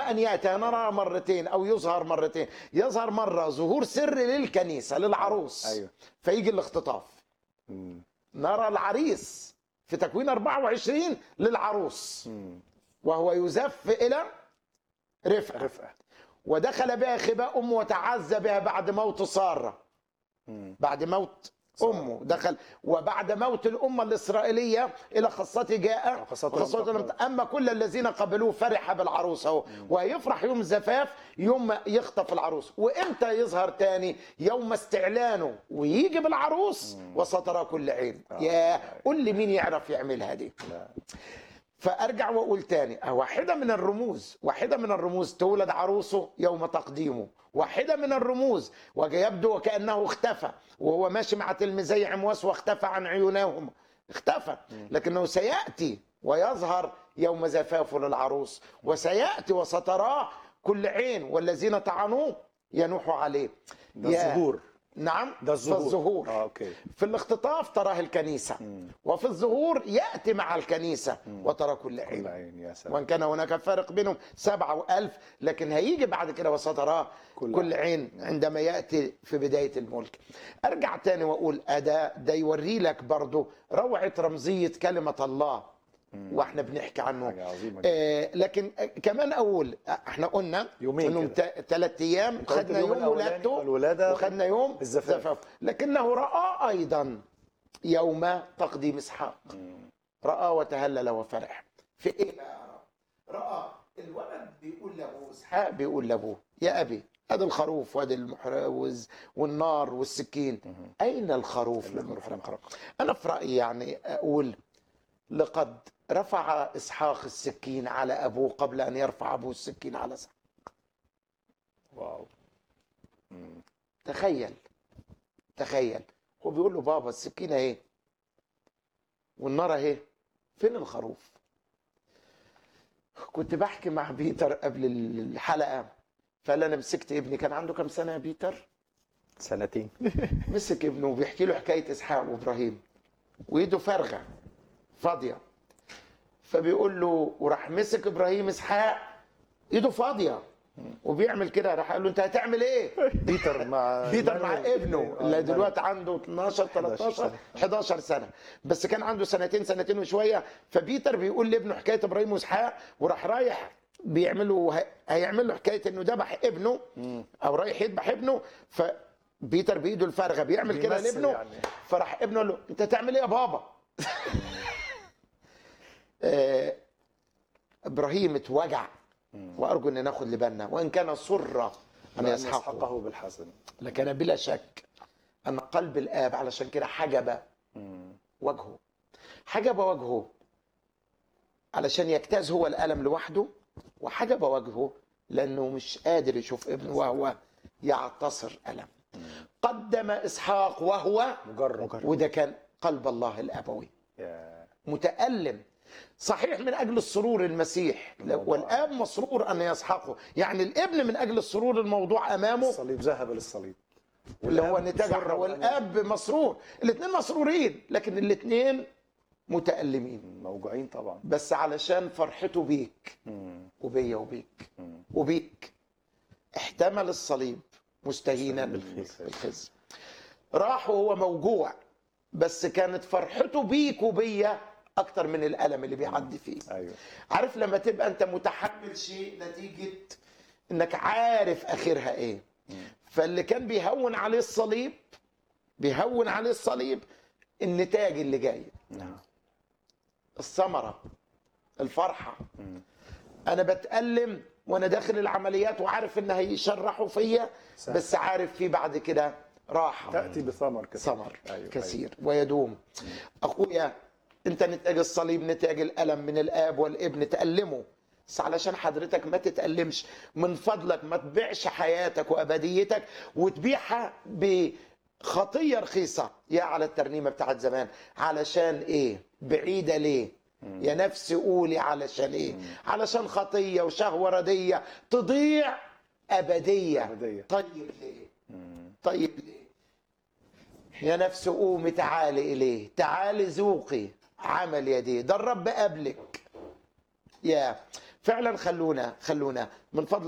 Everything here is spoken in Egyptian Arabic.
ان ياتي نرى مرتين او يظهر مرتين يظهر مره ظهور سري للكنيسه للعروس ايوه فيجي الاختطاف مم. نرى العريس في تكوين 24 للعروس مم. وهو يزف الى رفقه رفقه ودخل بها خباء امه وتعزى بها بعد موت ساره مم. بعد موت سارة. امه دخل وبعد موت الامه الاسرائيليه الى خاصته جاء وخاصته لم وخاصته لم تقبل. اما كل الذين قبلوه فرح بالعروس اهو ويفرح يوم الزفاف يوم ما يخطف العروس وامتى يظهر تاني يوم استعلانه ويجي بالعروس وسترى كل عين آه. يا قول لي مين يعرف يعملها دي لا فارجع واقول تاني واحده من الرموز واحده من الرموز تولد عروسه يوم تقديمه واحده من الرموز ويبدو وكانه اختفى وهو ماشي مع تلميذي عمواس واختفى عن عيونهم اختفى لكنه سياتي ويظهر يوم زفافه للعروس وسياتي وستراه كل عين والذين طعنوه ينوحوا عليه ده يا- الظهور نعم ده الظهور فالظهور اه اوكي في الاختطاف تراه الكنيسة وفي الظهور يأتي مع الكنيسة وترى كل كل عين عين يا سلام وإن كان هناك فارق بينهم سبعة وألف لكن هيجي بعد كده وستراه كل كل, عين عندما يأتي في بداية الملك أرجع تاني وأقول أدا ده يوري لك برضو روعة رمزية كلمة الله واحنا بنحكي عنه حاجه عظيمه جدا آه لكن آه، كمان اقول آه، احنا قلنا يومين انهم كده. ثلاث ايام أنت قلت خدنا اليوم يوم الأولاني ولادته الولادة وخدنا يوم الزفاف. زفاف لكنه راى ايضا يوم تقديم اسحاق راى وتهلل وفرح في ايه بقى راى راى الولد بيقول لابوه اسحاق بيقول لابوه يا ابي ادي الخروف وادي المحرز والنار والسكين اين الخروف للمحرقه انا في رايي يعني اقول لقد رفع اسحاق السكين على ابوه قبل ان يرفع ابوه السكين على اسحاق واو تخيل تخيل هو بيقول له بابا السكينه اهي والنار اهي فين الخروف كنت بحكي مع بيتر قبل الحلقه فقال انا مسكت ابني كان عنده كام سنه يا بيتر سنتين مسك ابنه وبيحكي له حكايه اسحاق وابراهيم وايده فارغه فاضيه فبيقول له وراح مسك ابراهيم اسحاق ايده فاضيه وبيعمل كده راح قال له انت هتعمل ايه؟ بيتر مع بيتر مع ابنه آه، اللي مع- دلوقتي عنده 12 13 سنة. 11 سنه بس كان عنده سنتين سنتين وشويه فبيتر بيقول لابنه حكايه ابراهيم واسحاق وراح رايح بيعملوا هي- هيعمل له حكايه انه ذبح ابنه او رايح يذبح ابنه فبيتر بايده الفارغه بيعمل كده بيمثل لابنه يعني. فراح ابنه قال له انت تعمل ايه يا بابا؟ آه، ابراهيم اتوجع وارجو ان ناخد لبالنا وان كان سر ان أن يسحقه يسحقه بالحسن لكن بلا شك ان قلب الاب علشان كده حجب وجهه حجب وجهه علشان يجتاز هو الالم لوحده وحجب وجهه لانه مش قادر يشوف ابنه وهو يعتصر الم قدم اسحاق وهو مجرد وده كان قلب الله الابوي يا متألم صحيح من أجل السرور المسيح والآب مسرور أن يسحقه يعني الابن من أجل السرور الموضوع أمامه الصليب ذهب للصليب اللي هو والآب نتاج سر والآب مسرور الاثنين مسرورين لكن الاثنين متألمين موجوعين طبعا بس علشان فرحته بيك مم. وبيا وبيك مم. وبيك احتمل الصليب مستهينا بالخزي. بالخزي راح وهو موجوع بس كانت فرحته بيك وبيا اكتر من الالم اللي بيعدي فيه ايوه عارف لما تبقى انت متحمل شيء نتيجه انك عارف اخرها ايه فاللي كان بيهون عليه الصليب بيهون عليه الصليب النتاج اللي جاي نعم الثمره الفرحه انا بتألم وانا داخل العمليات وعارف ان هيشرحوا فيا صح. بس عارف في بعد كده راحه تاتي بثمر كثير ثمر أيوة، كثير ويدوم اخويا انت نتاج الصليب نتاج الالم من الاب والابن تألمه بس علشان حضرتك ما تتألمش من فضلك ما تبيعش حياتك وابديتك وتبيعها بخطيه رخيصه يا على الترنيمه بتاعت زمان علشان ايه بعيده ليه يا نفسي قولي علشان ايه علشان خطيه وشهوه رديه تضيع ابديه أبدية. طيب ليه طيب ليه يا نفس قومي تعالي إليه تعالي ذوقي عمل يديه ده الرب قبلك يا فعلا خلونا خلونا من فضل